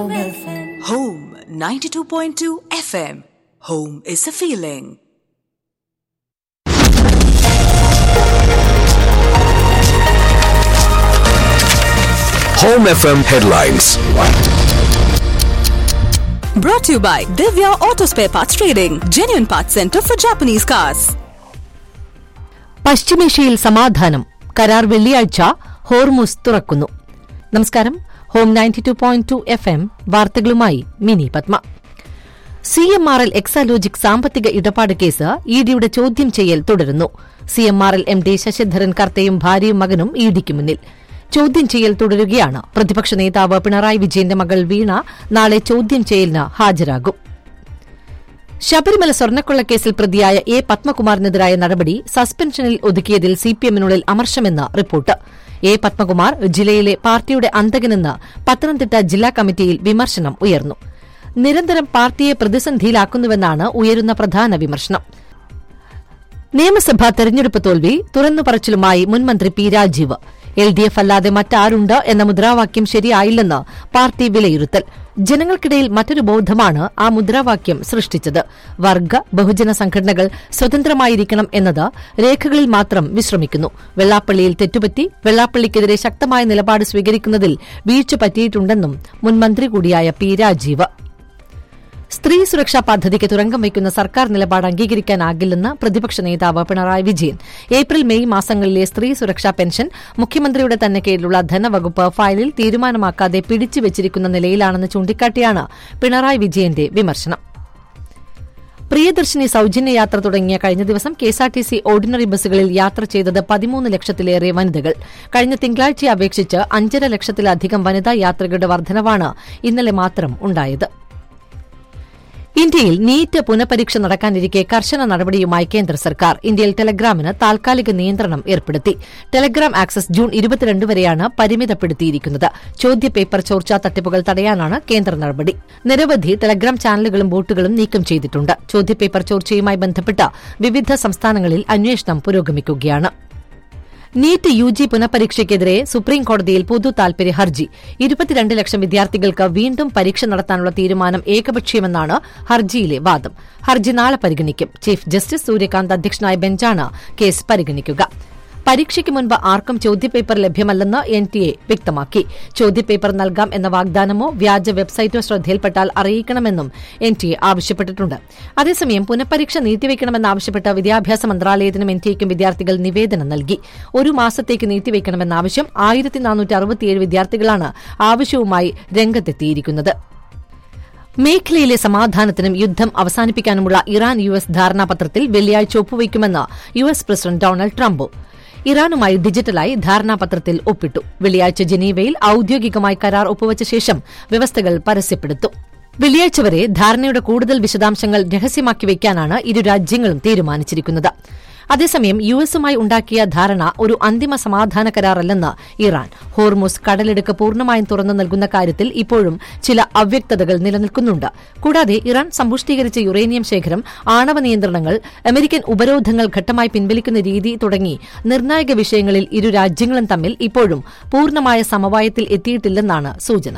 Home 92.2 FM. Home is a feeling. Home FM headlines. Brought to you by Divya Auto Spare Parts Trading, genuine parts center for Japanese cars. പശ്ചിമേഷ്യയിൽ സമാധാനം കരാർ വെള്ളിയാഴ്ച Hormuz തുറക്കുന്നു നമസ്കാരം home ninety two point two F M വാർത്തകളുമായി Mini Padma C M R L Exalogic സാമ്പത്തിക ഇടപാട് case E ഡിയുടെ ചോദ്യം ചെയ്യൽ തുടരുന്നു C M R L M D Sasidharan കർത്തയും ഭാര്യയും മകനും ഇ ഡിക്ക് മുന്നിൽ ചോദ്യം ചെയ്യൽ തുടരുകയാണ് പ്രതിപക്ഷ നേതാവ് പിണറായി വിജയന്റെ മകൾ വീണ നാളെ ചോദ്യം ചെയ്യലിന് ഹാജരാകും ശബരിമല സ്വർണ്ണക്കൊള്ളക്കേസിൽ പ്രതിയായ എ പത്മകുമാറിനെതിരായ നടപടി സസ്പെൻഷനിൽ ഒതുക്കിയതിൽ സിപിഎമ്മിനുള്ളിൽ അമർഷമെന്ന് റിപ്പോർട്ട് എ പത്മകുമാർ ജില്ലയിലെ പാർട്ടിയുടെ അന്തകനെന്ന് പത്തനംതിട്ട ജില്ലാ കമ്മിറ്റിയിൽ വിമർശനം ഉയർന്നു നിരന്തരം പാർട്ടിയെ പ്രതിസന്ധിയിലാക്കുന്നുവെന്നാണ് ഉയരുന്ന പ്രധാന വിമർശനം നിയമസഭാ തെരഞ്ഞെടുപ്പ് തോൽവി തുറന്നുപറച്ചിലുമായി മുൻമന്ത്രി P Rajeev L D F അല്ലാതെ മറ്റാരുണ്ട് എന്ന മുദ്രാവാക്യം ശരിയായില്ലെന്ന് പാർട്ടി വിലയിരുത്തൽ ജനങ്ങൾക്കിടയിൽ മറ്റൊരു ബോധമാണ് ആ മുദ്രാവാക്യം സൃഷ്ടിച്ചത് വർഗ ബഹുജന സംഘടനകൾ സ്വതന്ത്രമായിരിക്കണം എന്നത് രേഖകളിൽ മാത്രം വിശ്രമിക്കുന്നു വെള്ളാപ്പള്ളിയിൽ തെറ്റുപറ്റി വെള്ളാപ്പള്ളിക്കെതിരെ ശക്തമായ നിലപാട് സ്വീകരിക്കുന്നതിൽ വീഴ്ച പറ്റിയിട്ടുണ്ടെന്നും മുൻമന്ത്രി കൂടിയായ പി രാജീവ് സ്ത്രീ സുരക്ഷാ പദ്ധതിക്ക് തുരങ്കം വയ്ക്കുന്ന സർക്കാർ നിലപാട് അംഗീകരിക്കാനാകില്ലെന്ന് പ്രതിപക്ഷ നേതാവ് പിണറായി വിജയൻ ഏപ്രിൽ മെയ് മാസങ്ങളിലെ സ്ത്രീ സുരക്ഷാ പെൻഷൻ മുഖ്യമന്ത്രിയുടെ തന്നെ കീഴിലുള്ള ധനവകുപ്പ് ഫയലിൽ തീരുമാനമാക്കാതെ പിടിച്ചുവച്ചിരിക്കുന്ന നിലയിലാണെന്ന് ചൂണ്ടിക്കാട്ടിയാണ് പിണറായി വിജയന്റെ വിമർശനം പ്രിയദർശിനി സൌജന്യ യാത്ര തുടങ്ങിയ കഴിഞ്ഞ ദിവസം കെഎസ്ആർടിസി ഓർഡിനറി ബസ്സുകളിൽ യാത്ര ചെയ്തത് പതിമൂന്ന് ലക്ഷത്തിലേറെ വനിതകൾ കഴിഞ്ഞ തിങ്കളാഴ്ചയെ അപേക്ഷിച്ച് അഞ്ചര ലക്ഷത്തിലധികം വനിതാ യാത്രികരുടെ വർധനവാണ് ഇന്നലെ മാത്രം ഉണ്ടായത് ഇന്ത്യയിൽ നീറ്റ് പുനഃപരീക്ഷ നടക്കാനിരിക്കെ കർശന നടപടിയുമായി കേന്ദ്ര സർക്കാർ ഇന്ത്യയിൽ ടെലഗ്രാമിന് താൽക്കാലിക നിയന്ത്രണം ഏർപ്പെടുത്തി ടെലഗ്രാം ആക്സസ് ജൂൺ ഇരുപത്തിരണ്ട് വരെയാണ് പരിമിതപ്പെടുത്തിയിരിക്കുന്നത് ചോദ്യപേപ്പർ ചോർച്ചാ തട്ടിപ്പുകൾ തടയാനാണ് കേന്ദ്ര നടപടി നിരവധി ടെലഗ്രാം ചാനലുകളും ബോട്ടുകളും നീക്കം ചെയ്തിട്ടുണ്ട് ചോദ്യപേപ്പർ ചോർച്ചയുമായി ബന്ധപ്പെട്ട വിവിധ സംസ്ഥാനങ്ങളിൽ അന്വേഷണം പുരോഗമിക്കുകയാണ് നീറ്റ് യു ജി പുനഃപരീക്ഷയ്ക്കെതിരെ സുപ്രീം കോടതിയിൽ പൊതു താൽപര്യ ഹർജി ഇരുപത്തിരണ്ട് ലക്ഷം വിദ്യാർത്ഥികൾക്ക് വീണ്ടും പരീക്ഷ നടത്താനുള്ള തീരുമാനം ഏകപക്ഷീയമെന്നാണ് ഹർജിയിലെ വാദം ഹർജി നാളെ പരിഗണിക്കും ചീഫ് ജസ്റ്റിസ് സൂര്യകാന്ത് അധ്യക്ഷനായ ബെഞ്ചാണ് കേസ് പരിഗണിക്കുക പരീക്ഷയ്ക്ക് മുൻപ് ആർക്കും ചോദ്യപേപ്പർ ലഭ്യമല്ലെന്ന് എൻ ടി എ വ്യക്തമാക്കി ചോദ്യപേപ്പർ നൽകാം എന്ന വാഗ്ദാനമോ വ്യാജ വെബ്സൈറ്റോ ശ്രദ്ധയിൽപ്പെട്ടാൽ അറിയിക്കണമെന്നും എൻ ടി എ ആവശ്യപ്പെട്ടിട്ടുണ്ട് അതേസമയം പുനഃപരീക്ഷ നീട്ടിവെക്കണമെന്നാവശ്യപ്പെട്ട് വിദ്യാഭ്യാസ മന്ത്രാലയത്തിനും എൻ ടി എക്കും വിദ്യാർത്ഥികൾ നിവേദനം നൽകി ഒരു മാസത്തേക്ക് നീട്ടിവെക്കണമെന്ന ആവശ്യം ആയിരത്തി നാനൂറ്റി അറുപത്തിയേഴ് വിദ്യാർത്ഥികളാണ് ആവശ്യവുമായി രംഗത്തെത്തിയിരിക്കുന്നത് മേഖലയിലെ സമാധാനത്തിനും യുദ്ധം അവസാനിപ്പിക്കാനുമുള്ള ഇറാൻ യു എസ് ധാരണാപത്രത്തിൽ വെള്ളിയാഴ്ച ഒപ്പുവയ്ക്കുമെന്ന് U S president Donald Trump ഇറാനുമായി ഡിജിറ്റലായി ധാരണാപത്രത്തിൽ ഒപ്പിട്ടു വെള്ളിയാഴ്ച ജനീവയിൽ ഔദ്യോഗികമായി കരാർ ഒപ്പുവച്ച ശേഷം വ്യവസ്ഥകൾ പരസ്യപ്പെടുത്തും വെള്ളിയാഴ്ച വരെ ധാരണയുടെ കൂടുതൽ വിശദാംശങ്ങൾ രഹസ്യമാക്കി വയ്ക്കാനാണ് ഇരു രാജ്യങ്ങളും തീരുമാനിച്ചിരിക്കുന്നത് അതേസമയം യു എസുമായി ഉണ്ടാക്കിയ ധാരണ ഒരു അന്തിമ സമാധാന കരാറല്ലെന്ന് ഇറാൻ ഹോർമുസ് കടലിടുക്ക് പൂർണ്ണമായും തുറന്നു നൽകുന്ന കാര്യത്തിൽ ഇപ്പോഴും ചില അവ്യക്തതകൾ നിലനിൽക്കുന്നുണ്ട് കൂടാതെ ഇറാൻ സമ്പുഷ്ടീകരിച്ച യുറേനിയം ശേഖരം ആണവ നിയന്ത്രണങ്ങൾ അമേരിക്കൻ ഉപരോധങ്ങൾ ഘട്ടമായി പിൻവലിക്കുന്ന രീതി തുടങ്ങി നിർണായക വിഷയങ്ങളിൽ ഇരു രാജ്യങ്ങളും തമ്മിൽ ഇപ്പോഴും പൂർണ്ണമായ സമവായത്തിൽ എത്തിയിട്ടില്ലെന്നാണ് സൂചന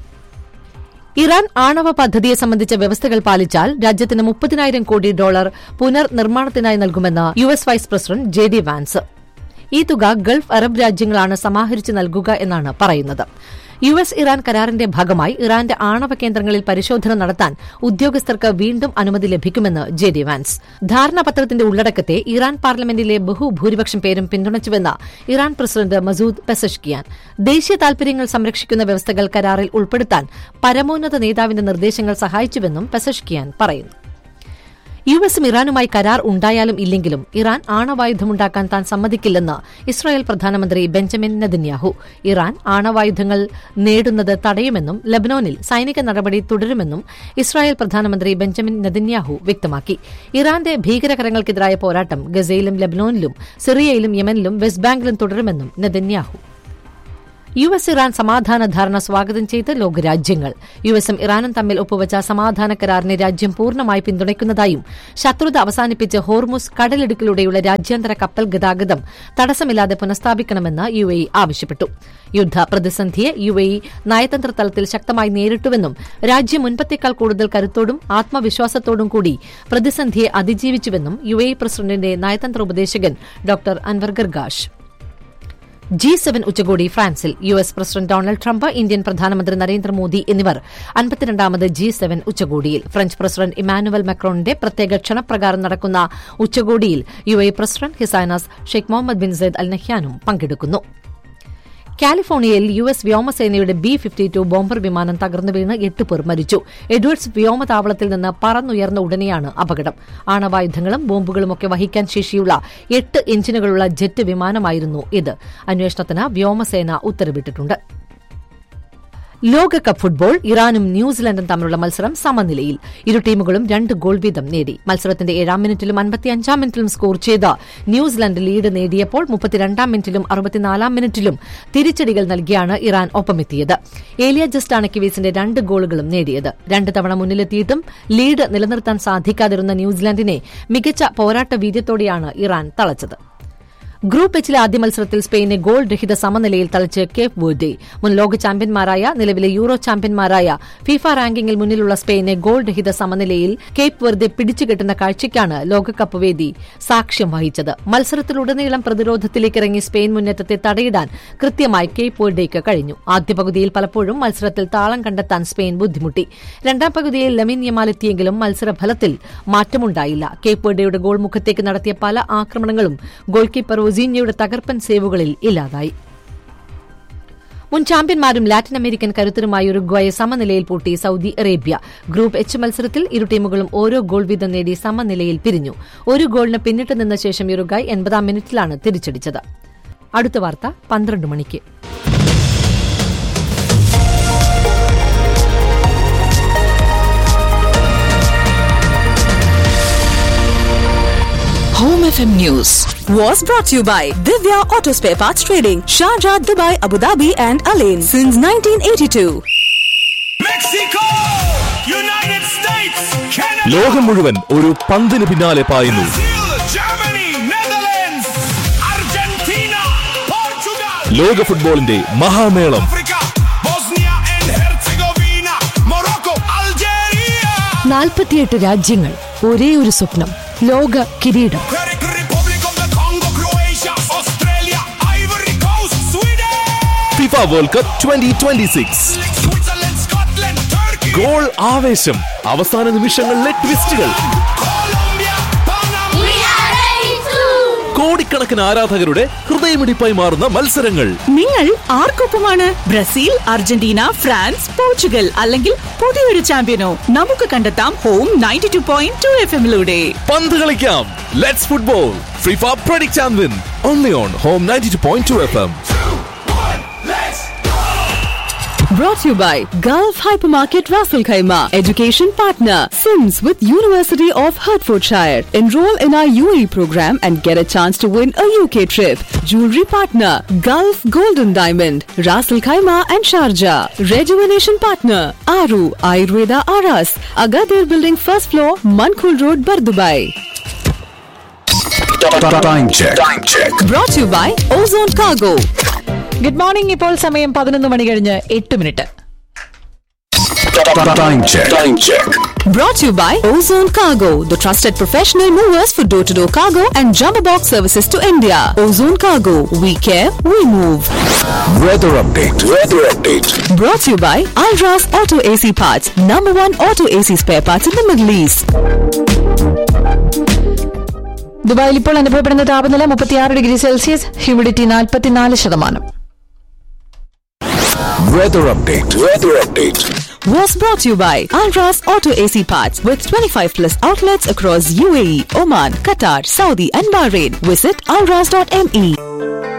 ഇറാൻ ആണവ പദ്ധതിയെ സംബന്ധിച്ച വ്യവസ്ഥകൾ പാലിച്ചാൽ രാജ്യത്തിന് മുപ്പതിനായിരം കോടി ഡോളർ പുനർനിർമ്മാണത്തിനായി നൽകുമെന്ന് U S vice president J D Vance ഈ തുക ഗൾഫ് അറബ് രാജ്യങ്ങളാണ് സമാഹരിച്ച് നൽകുക എന്നാണ് പറയുന്നത് യു എസ് ഇറാൻ കരാറിന്റെ ഭാഗമായി ഇറാന്റെ ആണവ കേന്ദ്രങ്ങളിൽ പരിശോധന നടത്താൻ ഉദ്യോഗസ്ഥർക്ക് വീണ്ടും അനുമതി ലഭിക്കുമെന്ന് ജെ ഡി വാൻസ് ധാരണാപത്രത്തിന്റെ ഉള്ളടക്കത്തെ ഇറാൻ പാർലമെന്റിലെ ബഹുഭൂരിപക്ഷം പേരും പിന്തുണച്ചുവെന്ന് ഇറാൻ പ്രസിഡന്റ് മസൂദ് പെസഷ്കിയാൻ ദേശീയ താൽപര്യങ്ങൾ സംരക്ഷിക്കുന്ന വ്യവസ്ഥകൾ കരാറിൽ ഉൾപ്പെടുത്താൻ പരമോന്നത നേതാവിന്റെ നിർദ്ദേശങ്ങൾ സഹായിച്ചുവെന്നും പെസഷ്കിയാൻ പറയുന്നു യു എസും ഇറാനുമായി കരാർ ഉണ്ടായാലും ഇല്ലെങ്കിലും ഇറാൻ ആണവായുധമുണ്ടാക്കാൻ താൻ സമ്മതിക്കില്ലെന്ന് ഇസ്രായേൽ പ്രധാനമന്ത്രി ബെഞ്ചമിൻ നെതന്യാഹു ഇറാൻ ആണവായുധങ്ങൾ നേടുന്നത് തടയുമെന്നും ലബനോനിൽ സൈനിക നടപടി തുടരുമെന്നും ഇസ്രായേൽ പ്രധാനമന്ത്രി ബെഞ്ചമിൻ നെതന്യാഹു വ്യക്തമാക്കി ഇറാന്റെ ഭീകരകരങ്ങൾക്കെതിരായ പോരാട്ടം ഗസയിലും ലബനോനിലും സിറിയയിലും യമനിലും വെസ്റ്റ് ബാങ്കിലും തുടരുമെന്നും നെതന്യാഹു യു എസ് ഇറാൻ സമാധാന ധാരണ സ്വാഗതം ചെയ്ത് ലോകരാജ്യങ്ങൾ യു എസും ഇറാനും തമ്മിൽ ഒപ്പുവച്ച സമാധാന കരാറിനെ രാജ്യം പൂർണ്ണമായി പിന്തുണയ്ക്കുന്നതായും ശത്രുത അവസാനിപ്പിച്ച് ഹോർമുസ് കടലിടുക്കിലൂടെയുള്ള രാജ്യാന്തര കപ്പൽ ഗതാഗതം തടസ്സമില്ലാതെ പുനഃസ്ഥാപിക്കണമെന്ന് യു എ ആവശ്യപ്പെട്ടു യുദ്ധ പ്രതിസന്ധിയെ യു എ നയതന്ത്ര തലത്തിൽ ശക്തമായി നേരിട്ടുവെന്നും രാജ്യം മുൻപത്തേക്കാൾ കൂടുതൽ കരുത്തോടും ആത്മവിശ്വാസത്തോടും കൂടി പ്രതിസന്ധിയെ അതിജീവിച്ചുവെന്നും യു എ പ്രസിഡന്റിന്റെ നയതന്ത്ര ഉപദേശകൻ doctor Anwar Gargash G seven ഉച്ചകോടി ഫ്രാൻസിൽ U S president Donald Trump Indian പ്രധാനമന്ത്രി നരേന്ദ്രമോദി എന്നിവർ അൻപത്തിരണ്ടാമത് ജി സെവൻ ഉച്ചകോടിയിൽ ഫ്രഞ്ച് പ്രസിഡന്റ് ഇമാനുവൽ മക്രോണിന്റെ പ്രത്യേക ക്ഷണപ്രകാരം നടക്കുന്ന ഉച്ചകോടിയിൽ U A president his highness Sheikh Mohamed bin Zayed Al നഹ്യാനും പങ്കെടുക്കുന്നു കാലിഫോർണിയയിൽ യു എസ് വ്യോമസേനയുടെ ബി ഫിഫ്റ്റി ടു ബോംബർ വിമാനം തകർന്നു വീണ് എട്ട് പേർ മരിച്ചു എഡ്വേർഡ്സ് വ്യോമതാവളത്തിൽ നിന്ന് പറന്നുയർന്ന ഉടനെയാണ് അപകടം ആണവായുധങ്ങളും ബോംബുകളുമൊക്കെ വഹിക്കാൻ ശേഷിയുള്ള എട്ട് എഞ്ചിനുകളുള്ള ജെറ്റ് വിമാനമായിരുന്നു ഇത് അന്വേഷണത്തിന് വ്യോമസേന ഉത്തരവിട്ടിട്ടുണ്ട് ലോകകപ്പ് ഫുട്ബോൾ ഇറാനും ന്യൂസിലൻഡും തമ്മിലുള്ള മത്സരം സമനിലയിൽ ഇരു ടീമുകളും രണ്ട് ഗോൾ വീതം നേടി മത്സരത്തിന്റെ ഏഴാം മിനിറ്റിലും അൻപത്തിയഞ്ചാം മിനിറ്റിലും സ്കോർ ചെയ്ത ന്യൂസിലൻഡ് ലീഡ് നേടിയപ്പോൾ മുപ്പത്തിരണ്ടാം മിനിറ്റിലും അറുപത്തിനാലാം മിനിറ്റിലും തിരിച്ചടികൾ നൽകിയാണ് ഇറാൻ ഒപ്പമെത്തിയത് ഏലിയ ജസ്റ്റാണ് കിവീസിന്റെ രണ്ട് ഗോളുകളും നേടിയത് രണ്ട് തവണ മുന്നിലെത്തിയിട്ടും ലീഡ് നിലനിർത്താൻ സാധിക്കാതിരുന്ന ന്യൂസിലൻഡിനെ മികച്ച പോരാട്ട വീര്യത്തോടെയാണ് ഇറാൻ തളച്ചത് ഗ്രൂപ്പ് എച്ചിലെ ആദ്യ മത്സരത്തിൽ സ്പെയിനെ ഗോൾ രഹിത സമനിലയിൽ തളച്ച് കേപ്പ് വേർഡെ മുൻ ലോക ചാമ്പ്യന്മാരായ നിലവിലെ യൂറോ ചാമ്പ്യന്മാരായ ഫിഫ റാങ്കിങ്ങിൽ മുന്നിലുള്ള സ്പെയിനെ ഗോൾ രഹിത സമനിലയിൽ കേപ്പ് വെറുതെ പിടിച്ചുകെട്ടുന്ന കാഴ്ചയ്ക്കാണ് ലോകകപ്പ് വേദി സാക്ഷ്യം വഹിച്ചത് മത്സരത്തിലുടനീളം പ്രതിരോധത്തിലേക്ക് ഇറങ്ങി സ്പെയിൻ മുന്നേറ്റത്തെ തടയിടാൻ കൃത്യമായി കേപ്പ് വേർഡേക്ക് കഴിഞ്ഞു ആദ്യ പകുതിയിൽ പലപ്പോഴും മത്സരത്തിൽ താളം കണ്ടെത്താൻ സ്പെയിൻ ബുദ്ധിമുട്ടി രണ്ടാം പകുതിയിൽ ലമിൻ യമാലെത്തിയെങ്കിലും മത്സരഫലത്തിൽ മാറ്റമുണ്ടായില്ല കേപ്പ് വെർഡയുടെ ഗോൾ മുഖത്തേക്ക് നടത്തിയ പല ആക്രമണങ്ങളും ഗോൾ കീപ്പർ ഒസീഞ്ഞയുടെ തകർപ്പൻ സേവുകളിൽ ഇല്ലാതായി മുൻ ചാമ്പ്യന്മാരും ലാറ്റിൻ അമേരിക്കൻ കരുത്തരുമായ ഉറുഗ്വായെ സമനിലയിൽ പൂട്ടി സൌദി അറേബ്യ ഗ്രൂപ്പ് എച്ച് മത്സരത്തിൽ ഇരു ടീമുകളും ഓരോ ഗോൾ വീതം നേടി സമനിലയിൽ പിരിഞ്ഞു ഒരു ഗോളിന് പിന്നിട്ട് നിന്ന ശേഷം ഉറുഗ്വായ് എൺപതാം മിനിറ്റിലാണ് തിരിച്ചടിച്ചത് അടുത്ത വാർത്ത പന്ത്രണ്ട് മണിക്ക് Home FM News was brought to you by Divya Auto Spare Parts Trading, Sharjah, Dubai, Abu Dhabi, and Alain since 1982. Mexico! United States, Canada, ലോകം മുഴുവൻ ഒരു പന്തിന് പിന്നാലെ പായുന്നു Brazil, Germany, Netherlands, Argentina, Portugal, ലോക ഫുട്ബോളിന്റെ മഹാമേളം Africa, Bosnia and Herzegovina, Morocco, Algeria, നാൽപ്പത്തിയെട്ട് രാജ്യങ്ങൾ ഒരേ ഒരു സ്വപ്നം ലോക കിരീടം Czech Republic of the Congo, Croatia, Australia, Ivory Coast, Sweden, FIFA world cup twenty twenty six Switzerland, Scotland, Turkey, goal ആവേശം അവസാന നിമിഷങ്ങളിലെ ട്വിസ്റ്റുകൾ Colombia, Panama, കോടിക്കണക്കിന് ആരാധകരുടെ ഹൃദയമിടിപ്പായി മാറുന്ന മത്സരങ്ങൾ നിങ്ങൾ ആർക്കൊപ്പമാണ് ബ്രസീൽ അർജന്റീന ഫ്രാൻസ് പോർച്ചുഗൽ അല്ലെങ്കിൽ പുതിയൊരു ചാമ്പ്യനോ നമുക്ക് കണ്ടെത്താം home ninety two point two F എമ്മിലൂടെ പന്ത് കളിക്കാം let's football FIFA predict and win only on home ninety two point two F M Brought to you by Gulf Hypermarket Raffle Khaima, education partner, Sims with University of Hertfordshire. Enroll in our UAE program and get a chance to win a UK trip. Jewelry partner, Gulf Golden Diamond, Raffle Khaima and Sharjah. Rejuvenation partner, Aru Ayurveda Aras, Agadir Building first floor, Mankul Road, Bardubai. Time check time check Brought to you by Ozone Cargo. Good morning ഇപ്പോൾ സമയം പതിനൊന്ന് മണി കഴിഞ്ഞ് എട്ട് മിനിറ്റ് time check time check Brought to you by Ozone Cargo, the trusted professional movers for door to door cargo and jumbo box services to India. Ozone Cargo, we care, we move. Weather update weather update Brought to you by Alras Auto AC Parts, number one auto AC spare parts in the Middle East. ദുബായിൽ ഇപ്പോൾ അനുഭവപ്പെടുന്ന താപനില മുപ്പത്തിയാറ് degree Celsius humidity നാൽപ്പത്തിനാല് ശതമാനം weather update weather update Was brought to you by Alras Auto AC Parts with 25 plus outlets across UAE, Oman, Qatar, Saudi, and Bahrain. Visit alras.me.